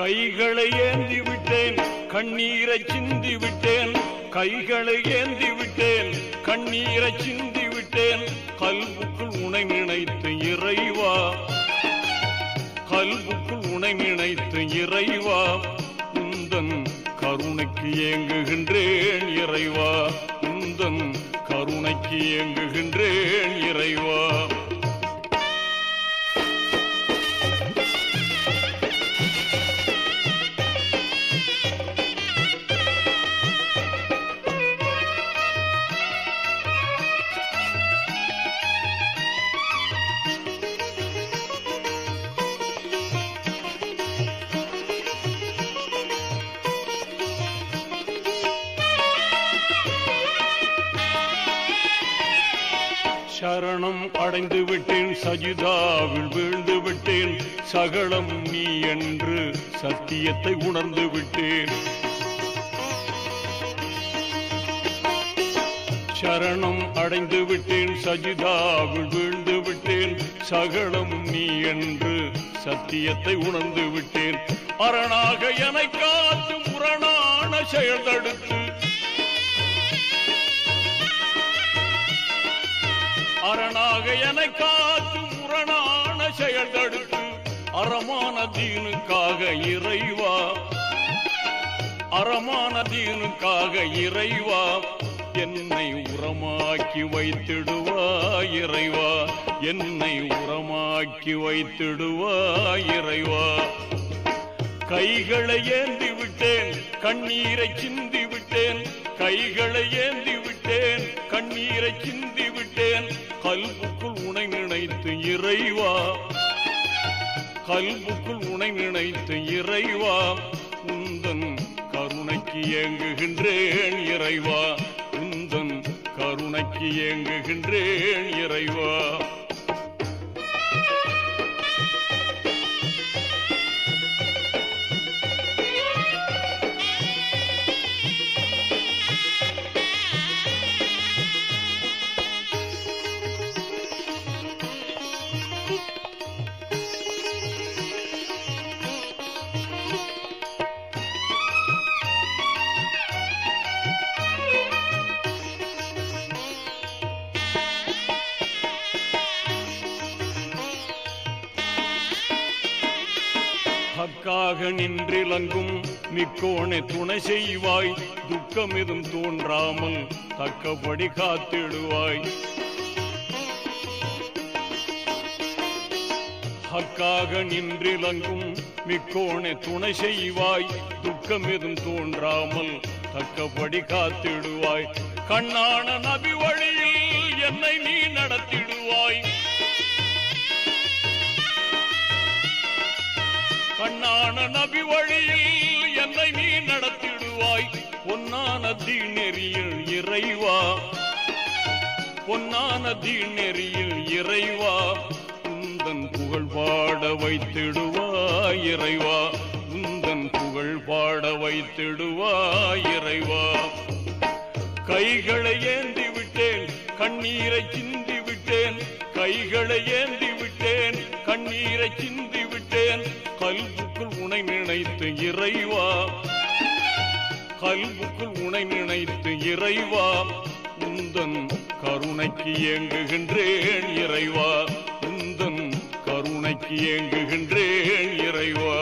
கைகளை ஏந்தி விட்டேன் கண்ணீரை சிந்தி விட்டேன் கைகளை ஏந்தி விட்டேன் கண்ணீரை சிந்தி விட்டேன் கல்புக்குள் உனை நினைத்து இறைவா கல்புக்குள் உனை நினைத்து இறைவா உந்தன் கருணைக்கு ஏங்குகின்றேன் இறைவா உந்தன் கருணைக்கு ஏங்குகின்றேன் இறைவா சரணம் அடைந்து விட்டேன் சஜிதாவில் வீழ்ந்து விட்டேன் சகலம் நீ என்று சத்தியத்தை உணர்ந்து விட்டேன் சரணம் அடைந்து விட்டேன் சஜிதாவில் வீழ்ந்து விட்டேன் சகலம் நீ என்று சத்தியத்தை உணர்ந்து விட்டேன் அரணாக என்னை காத்து முரணான செயல் தடுத்து அரணாக என்னை காத்து முரணான செயல் தடுத்து அறமான தீனுக்காக இறைவா அறமான தீனுக்காக இறைவா என்னை உரமாக்கி வைத்திடுவாய் இறைவா என்னை உரமாக்கி வைத்திடுவாய் இறைவா கைகளை ஏந்தி விட்டேன் கண்ணீரை சிந்தி விட்டேன் கைகளை ஏந்தி விட்டேன் கண்ணீரை சிந்தி விட்டேன் கல்புக்குள் உனை நினைத்து இறைவா கல்புக்குள் உனை நினைத்து இறைவா உந்தன் கருணைக்கு ஏங்குகின்றேன் இறைவா உந்தன் கருணைக்கு ஏங்குகின்றேன் இறைவா ஹக்காக நின்றிலங்கும் மிக்கோனே துணை செய்வாய் துக்கம் எதும் தோன்றாமல் தக்கபடி காத்திடுவாய் ஹக்காக நின்றிலங்கும் மிக்கோனே துணை செய்வாய் துக்கம் எதும் தோன்றாமல் தக்கபடி காத்திடுவாய் கண்ணான நபி வழியில் என்னை நீ நடத்திடுவாய் கண்ணான நபி வழியில் என்னை நீ நடத்திடுவாய் பொன்னான தீநெறியில் இறைவா பொன்னான தீநெறியில் இறைவா உந்தன் புகழ் பாட வைத்திடுவாய் இறைவா உந்தன் புகழ் பாட வைத்திடுவாய் இறைவா கைகளை ஏந்தி விட்டேன் கண்ணீரை சிந்தி விட்டேன் கைகளை ஏந்தி விட்டேன் கண்ணீரை சிந்தி விட்டேன் கல்புக்குள் உனை நினைத்து இறைவா கல்புக்குள் உனை நினைத்து இறைவா உந்தன் கருணைக்கு ஏங்குகின்றேன் இறைவா உந்தன் கருணைக்கு ஏங்குகின்றேன் இறைவா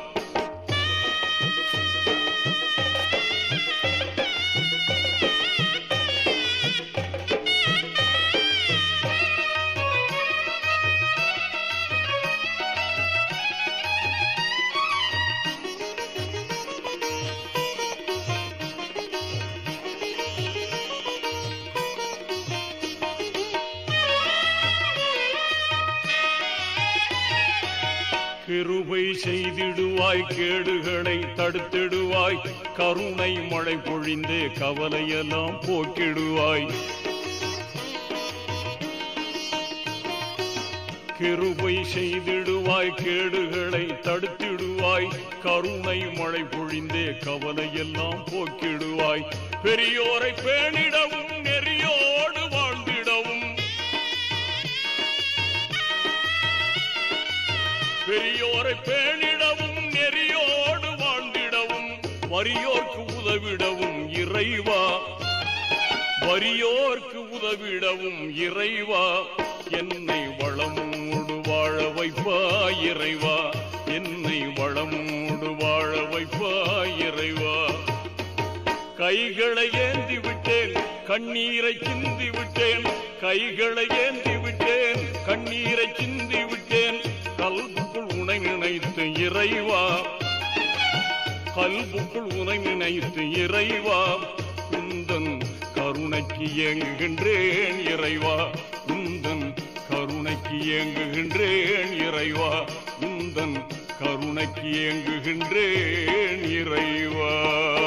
கிருபை செய்திடுவாய் கேடுகளை தடுத்திடுவாய் கருணை மழை பொழிந்தே கவலையெல்லாம் போக்கிடுவாய் கிருபை செய்திடுவாய் கேடுகளை தடுத்திடுவாய் கருணை மழை பொழிந்தே கவலையெல்லாம் போக்கிடுவாய் பெரியோரை பேணிடவும் நெறியோடு வாழ்ந்திடவும் பெரியோரை பேணிடவும் நெறியோடு வறியோர்க்கு உதவிடவும் இறைவா வறியோர்க்கு உதவிடவும் இறைவா என்னை வளமோடு வாழ வைப்பா இறைவா என்னை வளமோடு வாழ வைப்பா இறைவா கைகளை ஏந்தி விட்டேன் கண்ணீரை சிந்தி விட்டேன் கைகளை ஏந்தி விட்டேன் கண்ணீரை சிந்தி விட்டேன் கல்புக்குள் உனை நினைத்து இறைவா கல்புக்குள் உனை நினைத்து இறைவா உந்தன் கருணைக்கு ஏங்குகின்றேன் இறைவா உந்தன் கருணைக்கு ஏங்குகின்றேன் இறைவா உந்தன் கருணைக்கு ஏங்குகின்றேன் இறைவா